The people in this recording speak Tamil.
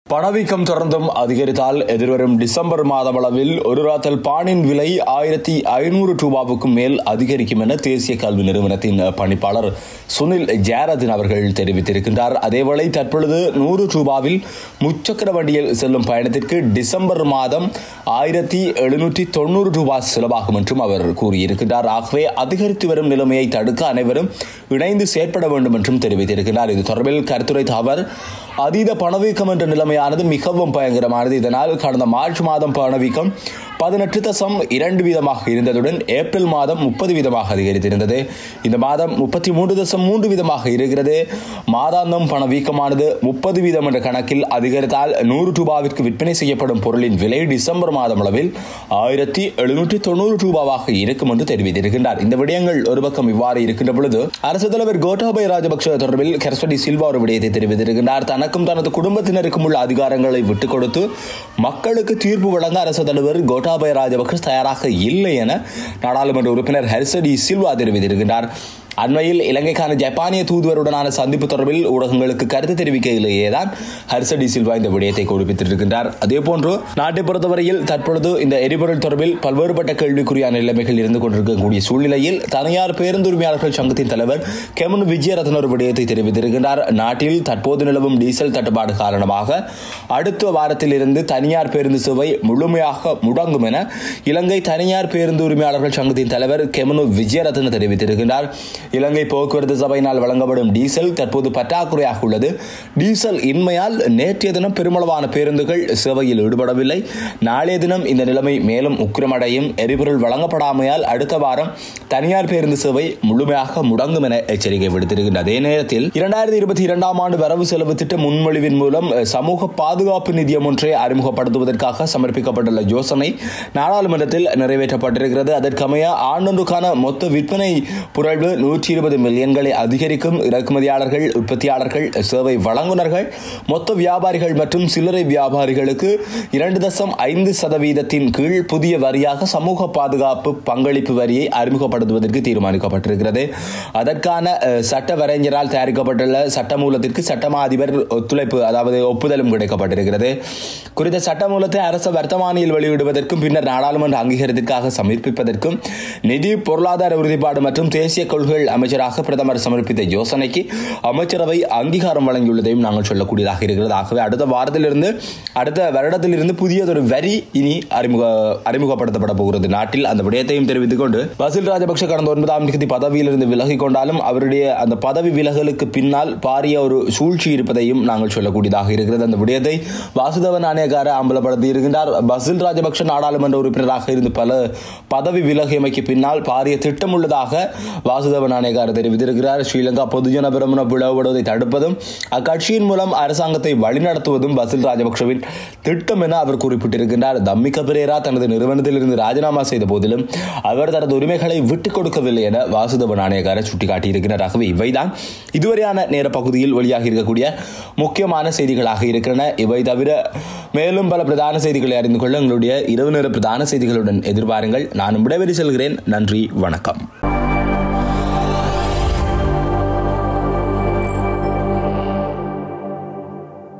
பணவீக்கம் தொடர்ந்தும் அதிகரித்தால் எதிர்வரும் டிசம்பர் மாதமளவில் ஒரு ராத்தல் பானின் விலை ஆயிரத்தி ஐநூறு ரூபாவுக்கும் மேல் அதிகரிக்கும் என தேசிய கல்வி நிறுவனத்தின் பணிப்பாளர் சுனில் ஜெயரதன் அவர்கள் தெரிவித்திருக்கின்றார் அதேவேளை தற்பொழுது நூறு ரூபாவில் முச்சக்கர வண்டியில் செல்லும் பயணத்திற்கு டிசம்பர் மாதம் ஆயிரத்தி எழுநூற்றி தொண்ணூறு ரூபாய் செலவாகும் என்றும் அவர் கூறியிருக்கின்றார் ஆகவே அதிகரித்து வரும் நிலைமையை தடுக்க அனைவரும் இணைந்து செயற்பட வேண்டும் என்றும் தெரிவித்திருக்கிறார் இது தொடர்பில் கருத்துரைத்த அவர் அதீத பணவீக்கம் என்ற நிலைமையானது மிகவும் பயங்கரமானது இதனால் கடந்த மார்ச் மாதம் பணவீக்கம் பதினெட்டு தசம் இரண்டு வீதமாக இருந்ததுடன் ஏப்ரல் மாதம் முப்பது வீதமாக அதிகரித்திருந்தது இந்த மாதம் முப்பத்தி மூன்று தசம் மூன்று வீதமாக இருக்கிறது மாதாந்தம் பணவீக்கமானது முப்பது வீதம் என்ற கணக்கில் அதிகரித்தால் நூறு ரூபாவிற்கு விற்பனை செய்யப்படும் பொருளின் விலை டிசம்பர் மாதம் அளவில் ஆயிரத்தி எழுநூற்றி தொண்ணூறு ரூபாவாக இருக்கும் என்று தெரிவித்திருக்கின்றார் இந்த விடயங்கள் ஒரு பக்கம் இவ்வாறு இருக்கின்ற பொழுது அரசு தலைவர் கோட்டாபய ராஜபக்ஷ தொடர்பில் கெர்ஸ்வடி சில்வா ஒரு விடயத்தை தெரிவித்திருக்கின்றார் தனக்கும் தனது குடும்பத்தினருக்கும் உள்ள அதிகாரங்களை விட்டுக் கொடுத்து மக்களுக்கு தீர்ப்பு வழங்க அரசு தலைவர் கோட்டாபய ராஜபக்ஷ தயாராக இல்லை என நாடாளுமன்ற உறுப்பினர் ஹர்சடி சில்வா தெரிவித்திருக்கின்றார் அண்மையில் இலங்கைக்கான ஜப்பானிய தூதுவருடனான சந்திப்பு தொடர்பில் ஊடகங்களுக்கு கருத்து தெரிவிக்கையிலேயே தான் ஹர்சடி சில்வா இந்த விடயத்தை கொடுப்பித்திருக்கின்றார் அதே போன்று நாட்டை பொறுத்தவரையில் தற்பொழுது இந்த எரிபொருள் தொடர்பில் பல்வேறுபட்ட கேள்விக்குறியான நிலைமைகள் இருந்து கொண்டிருக்கக்கூடிய சூழ்நிலையில் தனியார் பேருந்துரிமையாளர்கள் சங்கத்தின் தலைவர் கெமன் விஜயரத்ன ஒரு விடயத்தை தெரிவித்திருக்கின்றார் நாட்டில் தற்போது நிலவும் டீசல் தட்டுப்பாடு காரணமாக அடுத்த வாரத்தில் இருந்து தனியார் பேருந்து சேவை முழுமையாக முடங்கும் என இலங்கை தனியார் பேருந்து உரிமையாளர்கள் சங்கத்தின் தலைவர் கெமனு விஜயரத்ன தெரிவித்திருக்கின்றார் இலங்கை போக்குவரத்து சபையினால் வழங்கப்படும் டீசல் தற்போது பற்றாக்குறையாக உள்ளது டீசல் இன்மையால் நேற்றைய தினம் பெருமளவான பேருந்துகள் சேவையில் ஈடுபடவில்லை நாளைய தினம் இந்த நிலைமை மேலும் உக்கிரமடையும் எரிபொருள் வழங்கப்படாமையால் அடுத்த வாரம் தனியார் பேருந்து சேவை முழுமையாக முடங்கும் என எச்சரிக்கை விடுத்திருக்கின்ற அதே நேரத்தில் இரண்டாயிரத்தி இருபத்தி இரண்டாம் ஆண்டு வரவு செலவு திட்ட முன்மொழிவின் மூலம் சமூக பாதுகாப்பு நிதியம் ஒன்றை அறிமுகப்படுத்துவதற்காக சமர்ப்பிக்கப்பட்டுள்ள யோசனை நாடாளுமன்றத்தில் நிறைவேற்றப்பட்டிருக்கிறது அதற்கமைய ஆண்டொன்றுக்கான மொத்த விற்பனை புரழ்வு நூற்றி இருபது மில்லியன்களை அதிகரிக்கும் இறக்குமதியாளர்கள் உற்பத்தியாளர்கள் சேவை வழங்குனர்கள் மொத்த வியாபாரிகள் மற்றும் சில்லறை வியாபாரிகளுக்கு இரண்டு தசம் ஐந்து சதவீதத்தின் கீழ் புதிய வரியாக சமூக பாதுகாப்பு பங்களிப்பு வரியை அறிமுகப்படுத்துவதற்கு தீர்மானிக்கப்பட்டிருக்கிறது அதற்கான சட்ட வரைஞரால் தயாரிக்கப்பட்டுள்ள சட்டமூலத்திற்கு சட்டமா அதிபர் ஒத்துழைப்பு அதாவது ஒப்புதலும் கிடைக்கப்பட்டிருக்கிறது குறித்த சட்டமூலத்தை அரசு வர்த்தமானியில் வெளியிடுவதற்கும் பின்னர் நாடாளுமன்ற அங்கீகாரத்திற்காக சமர்ப்பிப்பதற்கும் நிதி பொருளாதார உறுதிப்பாடு மற்றும் தேசிய கொள்கைகள் அமைச்சராக பிரதமர் சமர்ப்பித்த யோசனைக்கு அமைச்சரவை அங்கீகாரம் வழங்கியுள்ளதையும் நாங்கள் சொல்லக்கூடியதாக இருக்கிறது ஆகவே அடுத்த வாரத்திலிருந்து அடுத்த வருடத்திலிருந்து புதியதொரு வரி இனி அறிமுக அறிமுகப்படுத்தப்பட போகிறது நாட்டில் அந்த விடயத்தையும் தெரிவித்துக் கொண்டு பசில் ராஜபக்ஷ கடந்த ஒன்பதாம் தேதி பதவியிலிருந்து விலகிக் கொண்டாலும் அவருடைய அந்த பதவி விலகலுக்கு பின்னால் பாரிய ஒரு சூழ்ச்சி இருப்பதையும் நாங்கள் சொல்லக்கூடியதாக இருக்கிறது அந்த விடயத்தை வாசுதவன் நாணயக்கார அம்பலப்படுத்தி இருக்கின்றார் பசில் ராஜபக்ஷ நாடாளுமன்ற உறுப்பினராக இருந்து பல பதவி விலகியமைக்கு பின்னால் பாரிய திட்டம் உள்ளதாக வாசுதேவ நாணயக்காரர் தெரிவித்திருக்கிறார் ஸ்ரீலங்கா பொதுஜன பிரமுன பிளவுபடுவதை தடுப்பதும் அக்கட்சியின் மூலம் அரசாங்கத்தை வழிநடத்துவதும் பசில் ராஜபக்சவின் திட்டம் என அவர் குறிப்பிட்டிருக்கின்றார் தம்மிக்க பிரேரா தனது நிறுவனத்திலிருந்து ராஜினாமா செய்த போதிலும் அவர் தனது உரிமைகளை விட்டுக் கொடுக்கவில்லை என வாசுதேவ நாணயக்காரர் சுட்டிக்காட்டியிருக்கிறார் ஆகவே இவைதான் இதுவரையான நேர பகுதியில் வெளியாகி இருக்கக்கூடிய முக்கியமான செய்திகளாக இருக்கின்றன இவை தவிர மேலும் பல பிரதான செய்திகளை அறிந்து கொள்ள எங்களுடைய இரவு நேர பிரதான செய்திகளுடன் எதிர்பாருங்கள் நான் விடைபெறி செல்கிறேன் நன்றி வணக்கம்